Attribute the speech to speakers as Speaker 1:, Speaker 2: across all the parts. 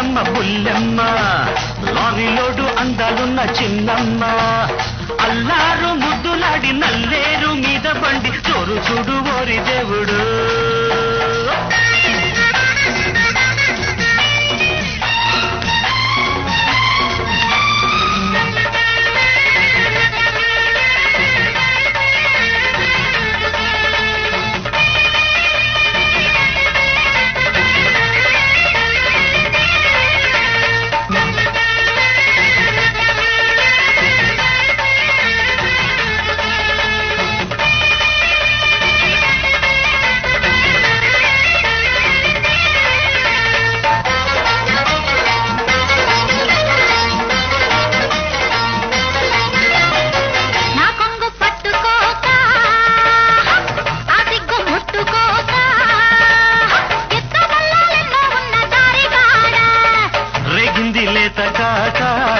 Speaker 1: పోయిందమ్మ బుల్లెమ్మ లారీలోడు అందాలున్న చిన్నమ్మ అల్లారు ముద్దులాడి నల్లేరు మీద బండి చోరు చూడు ఓరి దేవుడు
Speaker 2: నా కొంగు పట్టుకోక ఆ సిగ్గు ముట్టుకోక ఎత్త వల్లాలెన్నో ఉన్న దారిగాడ
Speaker 1: రేగింది లేత కాక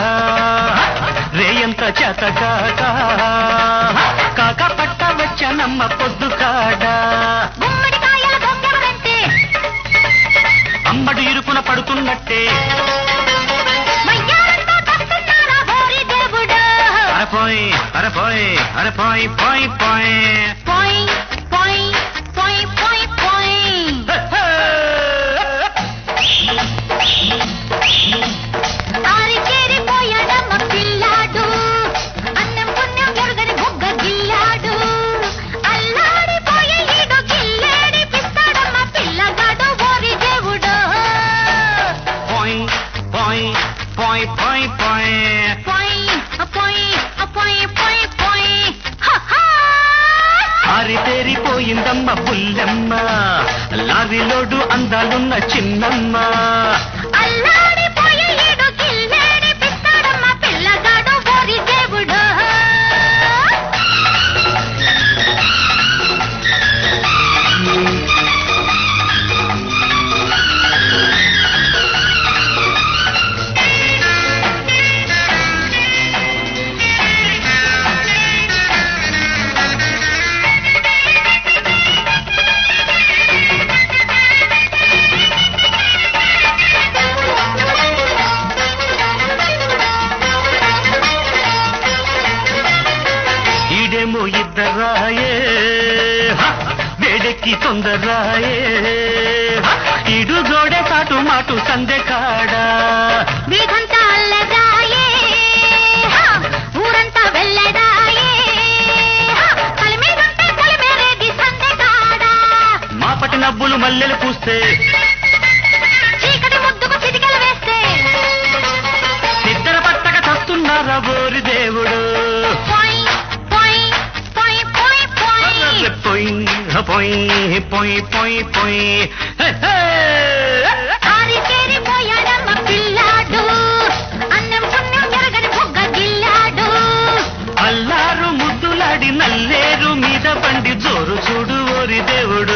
Speaker 1: రేయంత చేత కాక కాక పట్ట వచ్చనమ్మ పొద్దు కాడ
Speaker 2: గుమ్మడికాయల దొంగెవరంటే
Speaker 1: అమ్మడు ఇరుకున పడుతున్నట్టే
Speaker 2: వయ్యారంతో తస్తున్నారా బోరి దేవుడు
Speaker 1: అరపోయ్ అరపోయ్ అరపోయ్ పోయ్ పోయ్
Speaker 2: పోయ్ పోయ్ పోయ్ పోయ్ పోయ్ ఆరికేరిపోయాడమ్మ పిల్లాడు అన్నం పుణ్యం ఎరుగని బుగ్గ గిల్లాడు అల్లాడిపోయే ఈడు గిల్లేడి పిస్తాడమ్మ పిల్లగాడు ఓరి దేవుడు
Speaker 1: పోయ్ పోయ్ పోయ్ పోయ్ పోయ్
Speaker 2: పోయ్ పోయ్ పోయ్ పోయ్ పోయ్ హహా
Speaker 1: ఆరితేరిపోయిందమ్మ బుల్లెమ్మ లారీలోడు అందాలున్న చిన్నమ్మ
Speaker 2: అల్లాడిపోయే ఈడు గిల్లేడి పిస్తాడమ్మ పిల్లగాడు ఓరి దేవుడు
Speaker 1: ఈడేమో ఇద్దరాయే హ! వేడెక్కి తొందరాయే హ! ఈడు జోడే కాటు మాటు సందె కాడా
Speaker 2: వీధంతా అల్లదాయే హా! ఊరంతా వెళ్ళదాయే హా! కలిమేదుంటే కలిమేరేగి సందెగాడా
Speaker 1: మాపటి నవ్వులు మల్లెలు పూస్తే
Speaker 2: చీకటి ముద్దుకు చిటికెలు వేస్తే
Speaker 1: నిద్ర పట్టక చస్తున్నారా బోరి దేవుడు
Speaker 2: పోయ్ పోయ్ పోయ్ పోయ్ పోయ్
Speaker 1: పొయ్ పొయ్ పొయ్ పొయ్ పొయ్ హే, హే!
Speaker 2: ఆరితేరిపోయాడమ్మ పిల్లాడు అన్నం పుణ్యం ఎరగని బుగ్గ గిల్లాడు
Speaker 1: అల్లారు ముద్దులాడి నల్లేరు మీద బండి జోరు చూడు ఓరి దేవుడు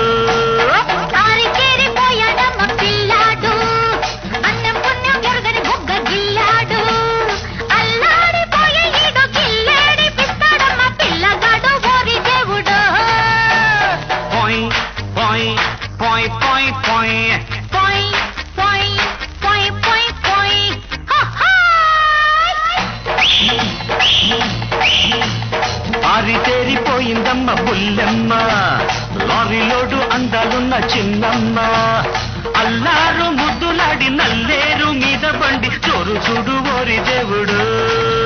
Speaker 2: ఆరితేరిపోయాడమ్మ పిల్లాడు అన్నం పుణ్యం ఎరగని బుగ్గ గిల్లాడు అల్లాడిపోయే ఈడు గిల్లేడి పిస్తాడమ్మ పిల్లగాడు ఓరి దేవుడు
Speaker 1: పొయ్ పొయ్ పొయ్ పొయ్ పొయ్
Speaker 2: పోయ్ పోయ్ పోయ్ పోయ్ పోయ్ హహా
Speaker 1: ఆరితేరిపోయిందమ్మ బుల్లెమ్మ లారీలోడు అందాలున్న చిన్నమ్మ అల్లారు ముద్దులాడి నల్లేరు మీద బండి చోరు చూడు ఓరి దేవుడు